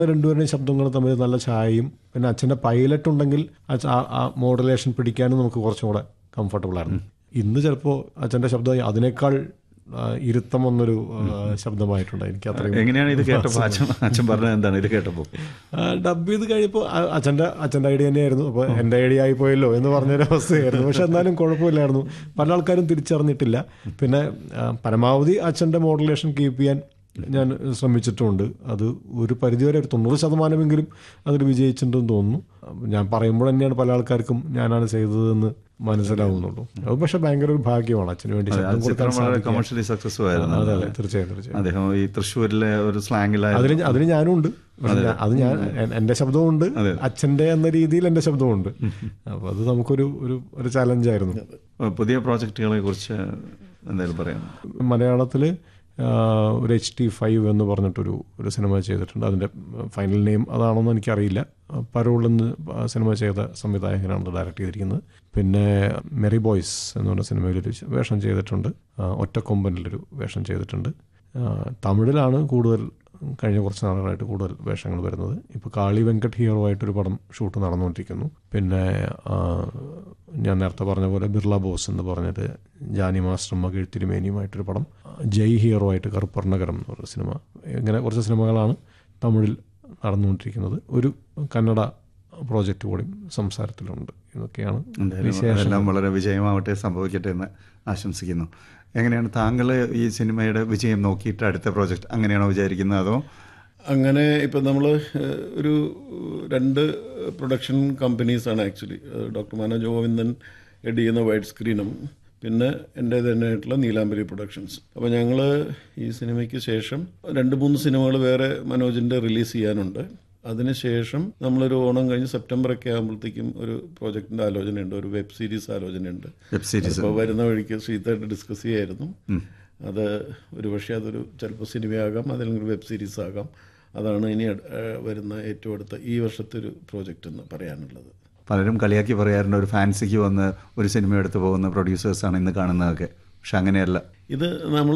രണ്ടുപേരുടെയും ശബ്ദങ്ങൾ തമ്മിൽ നല്ല ഛായയും പിന്നെ അച്ഛൻ്റെ പൈലറ്റ് ഉണ്ടെങ്കിൽ അച്ഛ- ആ- ആ മോഡുലേഷൻ പിടിക്കാനും നമുക്ക് കുറച്ചും കൂടെ കംഫർട്ടബിൾ ആയിരുന്നു ഇന്ന് ചിലപ്പോൾ അച്ഛൻ്റെ ശബ്ദം അതിനേക്കാൾ ആ, ഇരുത്തം വന്നൊരു ആ, ശബ്ദമായിട്ടുണ്ട് എനിക്ക് അത്രയും എങ്ങനെയാണ് ഇത് കേട്ടപ്പോൾ അച്ഛൻ അച്ഛൻ പറഞ്ഞത് എന്താണ് ഇത് കേട്ടപ്പോൾ ഡബ് ചെയ്ത് കഴിയുമ്പോൾ അച്ഛൻ്റെ അച്ഛൻ്റെ ഐഡിയ തന്നെയായിരുന്നു അപ്പോൾ എൻ്റെ ഐഡിയ ആയി പോയല്ലോ എന്ന് പറഞ്ഞൊരു അവസ്ഥയായിരുന്നു പക്ഷെ എന്നാലും കുഴപ്പമില്ലായിരുന്നു പല ആൾക്കാരും തിരിച്ചറിഞ്ഞിട്ടില്ല പിന്നെ ആ, പരമാവധി അച്ഛൻ്റെ മോഡുലേഷൻ കീപ്പ് ചെയ്യാൻ ഞാൻ ശ്രമിച്ചിട്ടുമുണ്ട് അത് ഒരു പരിധിവരെ ഒരു തൊണ്ണൂറ് ശതമാനമെങ്കിലും അതിൽ വിജയിച്ചിട്ടുണ്ടെന്ന് തോന്നുന്നു ഞാൻ പറയുമ്പോൾ തന്നെയാണ് പല ആൾക്കാർക്കും ഞാനാണ് ചെയ്തതെന്ന് മനസ്സിലാവുന്നുള്ളൂ അത് പക്ഷെ ഭയങ്കര ഒരു ഭാഗ്യമാണ് അച്ഛന് വേണ്ടി ശബ്ദം കൊടുക്കാൻ ചിത്രം വളരെ സാധിക്കുക. കമേഴ്ഷ്യലി സക്സസ്ഫുൾ ആയിരുന്നു അതെ അതെ തീർച്ചയായും തീർച്ചയായും അദ്ദേഹം ഈ തൃശ്ശൂരിലെ ഒരു സ്ലാങ്ങിലായിരുന്നു അതിന് അതിന് ഞാനും ഉണ്ട് പക്ഷെ ഞാൻ- അത് ഞാൻ എ- എന്റെ ശബ്ദമുണ്ട് അച്ഛന്റെ എന്ന രീതിയിൽ എന്റെ ശബ്ദമുണ്ട് അപ്പൊ അത് നമുക്കൊരു ഒരു ഒരു ചലഞ്ചായിരുന്നു പുതിയ പ്രോജക്റ്റുകളെ കുറിച്ച് എന്തെങ്കിലും പറയാം മലയാളത്തിൽ ഒരു എച്ച് ടി ഫൈവ് എന്ന് പറഞ്ഞിട്ടൊരു ഒരു സിനിമ ചെയ്തിട്ടുണ്ട് അതിൻ്റെ ഫൈനൽ നെയിം അതാണോന്ന് എനിക്കറിയില്ല പരോൾ എന്ന് സിനിമ ചെയ്ത സംവിധായകനാണ് ഡയറക്റ്റ് ചെയ്തിരിക്കുന്നത് പിന്നെ മെറി ബോയ്സ് എന്ന് പറഞ്ഞ സിനിമയിലൊരു വേഷം ചെയ്തിട്ടുണ്ട് ആ, ഒറ്റക്കൊമ്പനിലൊരു വേഷം ചെയ്തിട്ടുണ്ട് ആ, തമിഴിലാണ് കൂടുതൽ കഴിഞ്ഞ കുറച്ച് നാളുകളായിട്ട് കൂടുതൽ വേഷങ്ങൾ വരുന്നത് ഇപ്പോൾ കാളി വെങ്കട്ട് ഹീറോ ആയിട്ടൊരു പടം ഷൂട്ട് നടന്നുകൊണ്ടിരിക്കുന്നു പിന്നെ ആ, ഞാൻ നേരത്തെ പറഞ്ഞ പോലെ ബിർള ബോസ് എന്ന് പറഞ്ഞത് ജാനി മാസ്റ്ററും മകിഴ്ത്തിരിമേനിയുമായിട്ടൊരു പടം ജയ് ഹീറോ ആയിട്ട് കറുപ്പർണകരം എന്ന് പറഞ്ഞ സിനിമ ഇങ്ങനെ കുറച്ച് സിനിമകളാണ് തമിഴിൽ നടന്നുകൊണ്ടിരിക്കുന്നത് ഒരു കന്നഡ പ്രോജക്റ്റ് കൂടി സംസാരത്തിലുണ്ട് ഇതൊക്കെയാണ് എന്തായാലും അതെല്ലാം വളരെ വിജയമാവട്ടെ സംഭവിക്കട്ടെ എന്ന് ആശംസിക്കുന്നു എങ്ങനെയാണ് താങ്കൾ ഈ സിനിമയുടെ വിജയം നോക്കിയിട്ട് അടുത്ത പ്രോജക്റ്റ് അങ്ങനെയാണോ വിചാരിക്കുന്നത് അതോ അങ്ങനെ ഇപ്പം നമ്മൾ ഒരു രണ്ട് പ്രൊഡക്ഷൻ കമ്പനീസാണ് actually doctor Manoj Govindan head ചെയ്യുന്ന വൈഡ് സ്ക്രീനും പിന്നെ എൻ്റെ തന്നെയായിട്ടുള്ള നീലാംബരി പ്രൊഡക്ഷൻസ് അപ്പോൾ ഞങ്ങൾ ഈ സിനിമയ്ക്ക് ശേഷം രണ്ട് മൂന്ന് സിനിമകൾ വേറെ മനോജിൻ്റെ റിലീസ് ചെയ്യാനുണ്ട് അതിനുശേഷം നമ്മളൊരു ഓണം കഴിഞ്ഞ് സെപ്റ്റംബർ ഒക്കെ ആകുമ്പോഴത്തേക്കും ഒരു പ്രോജക്റ്റിൻ്റെ ആലോചനയുണ്ട് ഒരു വെബ് സീരീസ് ആലോചനയുണ്ട് വെബ് സീരീസ് അപ്പോൾ വരുന്ന വഴിക്ക് ശ്രീതായിട്ട് ഡിസ്കസ് ചെയ്യായിരുന്നു അത് ഒരു പക്ഷേ അതൊരു ചിലപ്പോൾ സിനിമയാകാം അതല്ലെങ്കിൽ വെബ് സീരീസ് ആകാം അതാണ് ഇനി അട്- ഏഹ് വരുന്ന ഏറ്റവും അടുത്ത ഈ വർഷത്തെ ഒരു പ്രോജക്റ്റ് എന്ന് പറയാനുള്ളത് പലരും കളിയാക്കി പറയാറുണ്ട് ഒരു ഫാൻസിക്ക് വന്ന് ഒരു സിനിമ എടുത്ത് പോകുന്ന പ്രൊഡ്യൂസേഴ്സാണ് ഇന്ന് കാണുന്നതൊക്കെ പക്ഷെ അങ്ങനെയല്ല ഇത് നമ്മൾ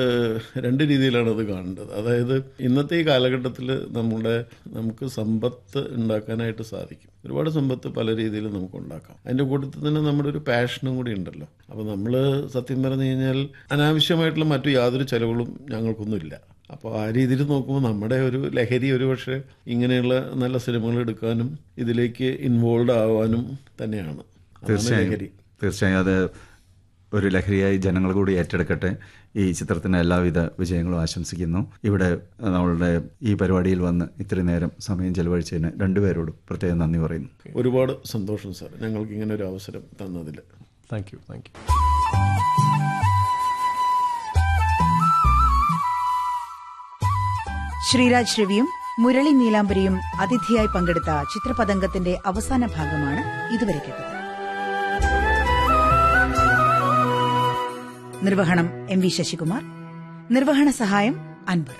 രണ്ട് രീതിയിലാണ് അത് കാണേണ്ടത് അതായത് ഇന്നത്തെ ഈ കാലഘട്ടത്തിൽ നമ്മുടെ നമുക്ക് സമ്പത്ത് ഉണ്ടാക്കാനായിട്ട് സാധിക്കും ഒരുപാട് സമ്പത്ത് പല രീതിയിൽ നമുക്ക് ഉണ്ടാക്കാം അതിൻ്റെ കൂട്ടത്തിൽ തന്നെ നമ്മുടെ ഒരു പാഷനും കൂടി ഉണ്ടല്ലോ അപ്പോൾ നമ്മൾ സത്യം പറഞ്ഞു കഴിഞ്ഞാൽ അനാവശ്യമായിട്ടുള്ള മറ്റു യാതൊരു ചെലവുകളും ഞങ്ങൾക്കൊന്നുമില്ല അപ്പോൾ ആ രീതിയിൽ നോക്കുമ്പോൾ നമ്മുടെ ഒരു ലഹരി ഒരു പക്ഷേ ഇങ്ങനെയുള്ള നല്ല സിനിമകൾ എടുക്കാനും ഇതിലേക്ക് ഇൻവോൾവ് ആവാനും തന്നെയാണ് അതാണ് തീർച്ചയായും ലഹരി തീർച്ചയായും അത് ഒരു ലഹരിയായി ജനങ്ങൾ കൂടി ഏറ്റെടുക്കട്ടെ ഈ ചിത്രത്തിന് എല്ലാവിധ വിജയങ്ങളും ആശംസിക്കുന്നു ഇവിടെ നമ്മളുടെ ഈ പരിപാടിയിൽ വന്ന് ഇത്രയും നേരം സമയം ചെലവഴിച്ചതിന് രണ്ടുപേരോടും പ്രത്യേകം നന്ദി പറയുന്നു ഒരുപാട് സന്തോഷം സാർ ഞങ്ങൾക്ക് ഇങ്ങനെ ഒരു അവസരം തന്നതിൽ thank you thank you Sreeraj രവിയും മുരളി നീലാംബരിയും അതിഥിയായി പങ്കെടുത്ത ചിത്രപതംഗത്തിന്റെ അവസാന ഭാഗമാണ് ഇതുവരെ കേട്ടത് നിർവഹണം എം വി ശശികുമാർ നിർവഹണ സഹായം അൻവർ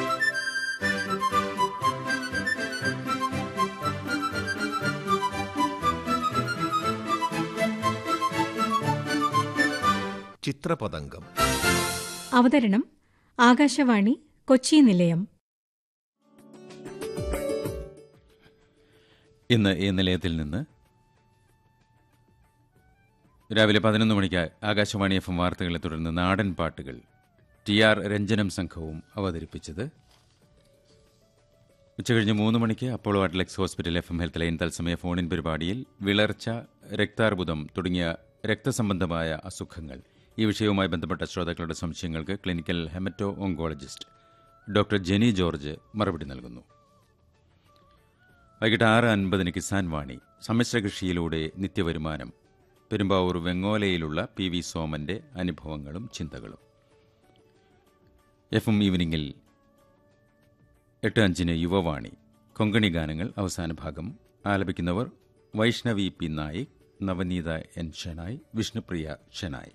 ചിത്രപതംഗം അവതരണം ആകാശവാണി കൊച്ചി നിലയം ഇന്ന് ഈ നിലയത്തിൽ നിന്ന് രാവിലെ പതിനൊന്ന് മണിക്ക് ആകാശവാണി എഫ് എം വാർത്തകളെ തുടർന്ന് നാടൻ പാട്ടുകൾ ടി ആർ രഞ്ജനം സംഘവും അവതരിപ്പിച്ചത് ഉച്ചകഴിഞ്ഞ് മൂന്ന് മണിക്ക് Apollo Adlux hospital F M health line തത്സമയ ഫോണിൻ പരിപാടിയിൽ വിളർച്ച രക്താർബുദം തുടങ്ങിയ രക്തസംബന്ധമായ അസുഖങ്ങൾ ഈ വിഷയവുമായി ബന്ധപ്പെട്ട ശ്രോതാക്കളുടെ സംശയങ്ങൾക്ക് clinical hemato oncologist doctor Jenny George മറുപടി നൽകുന്നു വൈകിട്ട് ആറ് അൻപതിന് കിസാൻ വാണി സമ്മിശ്ര കൃഷിയിലൂടെ നിത്യവരുമാനം പെരുമ്പാവൂർ വെങ്ങോലയിലുള്ള പി വി സോമന്റെ അനുഭവങ്ങളും ചിന്തകളും എഫ് എം ഈവനിങ്ങിൽ എട്ട് അഞ്ചിന് യുവവാണി കൊങ്കണി ഗാനങ്ങൾ അവസാന ഭാഗം ആലപിക്കുന്നവർ വൈഷ്ണവി പി നായിക് നവനീത എൻ ഷെനായ് വിഷ്ണുപ്രിയ ഷെനായ്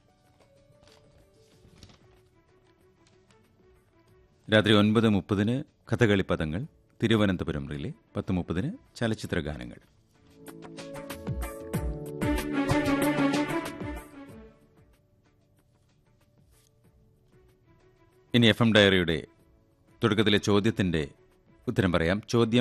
രാത്രി ഒൻപത് മുപ്പതിന് കഥകളി പദങ്ങൾ തിരുവനന്തപുരം റിലേ പത്ത് മുപ്പതിന് ചലച്ചിത്ര ഗാനങ്ങൾ ഇനി എഫ് എം ഡയറിയുടെ തുടക്കത്തിലെ ചോദ്യത്തിൻ്റെ ഉത്തരം പറയാം ചോദ്യം